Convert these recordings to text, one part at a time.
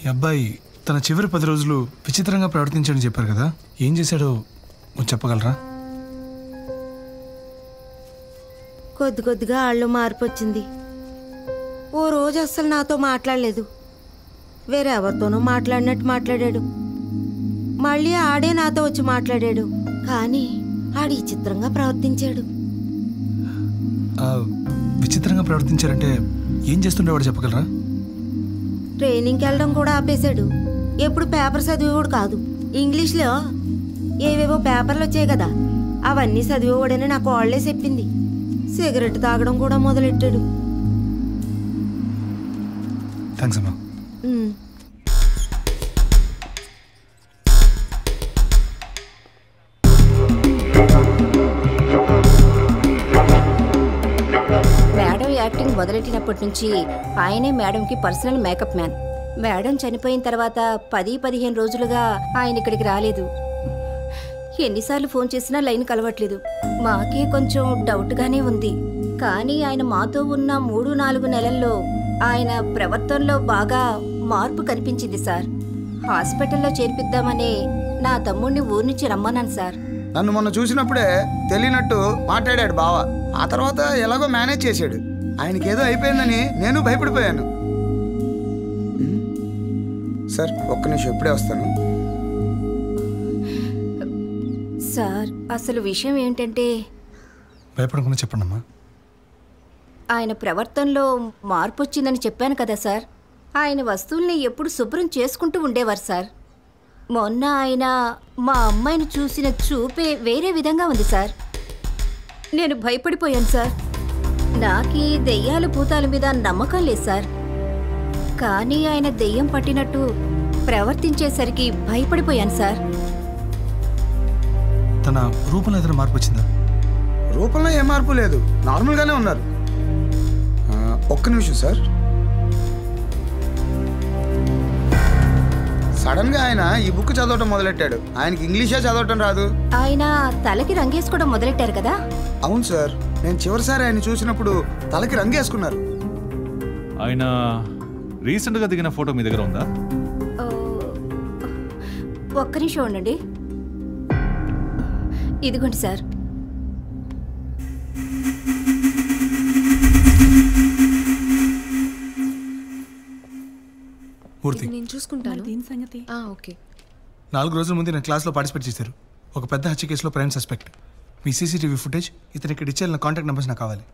ఈ అబ్బాయి తన చివరి పది రోజులు విచిత్రంగా ప్రవర్తించాడని చెప్పారు కదా ఏం చేశాడో కొంచెం చెప్పగలరా కొద్ది కొద్దిగా ఆళ్ళు మార్పు వచ్చింది ఓ రోజు అస్సలు నాతో మాట్లాడలేదు వేరే ఎవరితోనో మాట్లాడినట్టు మాట్లాడాడు మళ్ళీ ఆడే నాతో వచ్చి మాట్లాడాడు కానీ ఆడి చిత్రంగా ప్రవర్తించాడు ఆ, విచిత్రంగా ప్రవర్తించారంటే ఏం చేస్తుండేవాడు చెప్పగలరా ట్రైనింగ్కి వెళ్ళడం కూడా ఆపేశాడు ఎప్పుడు పేపర్ చదివేవాడు కాదు ఇంగ్లీష్లో ఏవేవో పేపర్లు వచ్చాయి కదా అవన్నీ చదివేవాడని నాకు వాళ్ళే చెప్పింది సిగరెట్ తాగడం కూడా మొదలెట్టాడు థ్యాంక్స్ అమ్మా ఉమ్. మేడం యాక్టింగ్ మొదలెట్టినప్పటి నుంచి ఆయనే మేడంకి పర్సనల్ మేకప్ మ్యాన్ మేడం చనిపోయిన తర్వాత పది పదిహేను రోజులుగా ఆయన ఇక్కడికి రాలేదు ఎన్నిసార్లు ఫోన్ చేసినా లైన్ కలవట్లేదు మాకే కొంచెం డౌట్గానే ఉంది కానీ ఆయన మాతో ఉన్న మూడు నాలుగు నెలల్లో ఆయన ప్రవర్తనలో బాగా మార్పు కనిపించింది సార్ హాస్పిటల్లో చేర్పిద్దామనే నా తమ్ముడిని ఊరి నుంచి రమ్మన్నాను సార్ నన్ను మొన్న చూసినప్పుడే తెలియనట్టు మాట్లాడాడు బావ ఆ తర్వాత ఎలాగో మేనేజ్ చేశాడు ఆయనకి ఏదో అయిపోయిందని నేను భయపడిపోయాను ఉమ్. సార్ ఒక్క నిమిషం ఇప్పుడే వస్తాను సార్ అసలు విషయం ఏంటంటే భయపడకుండా చెప్పండి అమ్మా ఆయన ప్రవర్తనలో మార్పు వచ్చిందని చెప్పాను కదా సార్ ఆయన వస్తువుల్ని ఎప్పుడు శుభ్రం చేసుకుంటూ ఉండేవారు సార్ మొన్న ఆయన మా అమ్మాయిని చూసిన చూపే వేరే విధంగా ఉంది సార్ నేను భయపడిపోయాను సార్ నాకీ దెయ్యాల భూతాల మీద నమ్మకం లేదు సార్ కానీ ఆయన దెయ్యం పట్టినట్టు ప్రవర్తించేసరికి భయపడిపోయాను సార్ తన రూపంలో ఏదైనా మార్పు వచ్చిందా రూపంలో ఏ మార్పు లేదు నార్మల్గానే ఉన్నారు ఆ, ఒక్క నిమిషం సార్ సడన్ గా ఆయన ఈ బుక్ చదవటం మొదలెట్టాడు ఆయనకి ఇంగ్లీషే చదవటం రాదు ఆయన తలకి రంగేసుకోవడం మొదలెట్టారు కదా అవును సార్ నేను చివరిసారి ఆయన చూసినప్పుడు తలకి రంగేసుకున్నారు ఆయన రీసెంట్గా దిగిన ఫోటో మీ దగ్గర ఉందా ఓ, ఒక్క నిమిషం ఉండండి ఇదిగోండి సార్ పూర్తి నేను చూసుకుంటాను దీని సంగతి ఓకే నాలుగు రోజుల ముందు నేను క్లాస్లో పార్టిసిపేట్ చేశారు ఒక పెద్ద హత్య కేసులో ప్రైమ్ సస్పెక్ట్ మీ సీసీటీవీ ఫుటేజ్ ఇతను ఇక్కడ ఇచ్చే నా కాంటాక్ట్ నెంబర్స్ నాకు కావాలి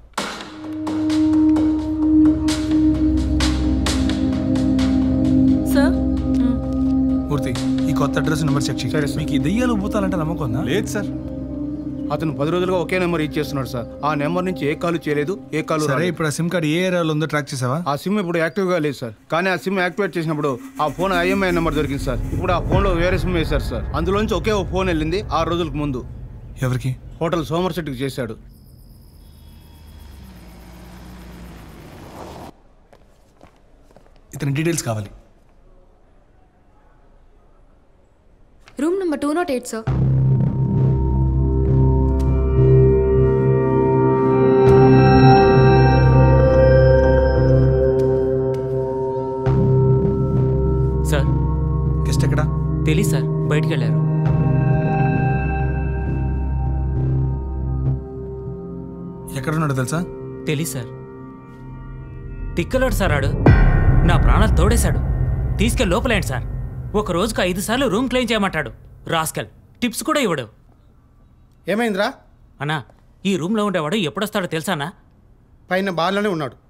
సార్ పూర్తి ఈ కొత్త అడ్రస్ నెంబర్ చెక్ చేయండి మీకు ఈ దెయ్యాలు భూతాలంటే నమ్మకం ఉందా లేదు సార్ అతను పది రోజులుగా ఒకే నెంబర్ యూజ్ చేస్తున్నాడు సార్ ఆ నెంబర్ నుంచి ఏ కాల్ చేయలేదు ఏ కాల్ సరే ఇప్పుడు ఆ సిమ్ కార్డ్ ఏ ఏరియాలో ఉందో ట్రాక్ చేసావా ఆ సిమ్ ఇప్పుడు యాక్టివ్గా లేదు సార్ కానీ ఆ సిమ్ యాక్టివేట్ చేసినప్పుడు ఆ ఫోన్ ఐఎంఐ నెంబర్ దొరికింది సార్ ఇప్పుడు ఆ ఫోన్లో వేరే సిమ్ వేశారు సార్ అందులోంచి ఒకే ఒక ఫోన్ వెళ్ళింది ఆరు రోజులకు ముందు ఎవరికి హోటల్ సోమర్సెట్కి చేశాడు ఇతని డీటెయిల్స్ కావాలి room number two not eight sir sir guest ఎక్కడా తెలీదు సార్ బయటికి వెళ్ళారు ఎక్కడున్నాడో తెలుసా తెలీదు సార్ తిక్కలోడు సార్ ఆడు నా ప్రాణాలు తోడేశాడు తీసుకెళ్ళి లోపలేండి సార్ ఒక రోజుకు ఐదు సార్లు రూమ్ క్లెయిమ్ చేయమంటాడు రాస్కెల్ టిప్స్ కూడా ఇవ్వడు ఏమైందిరా అన్నా ఈ రూమ్లో ఉండేవాడు ఎప్పుడొస్తాడో తెలుసానా పైన బార్లోనే ఉన్నాడు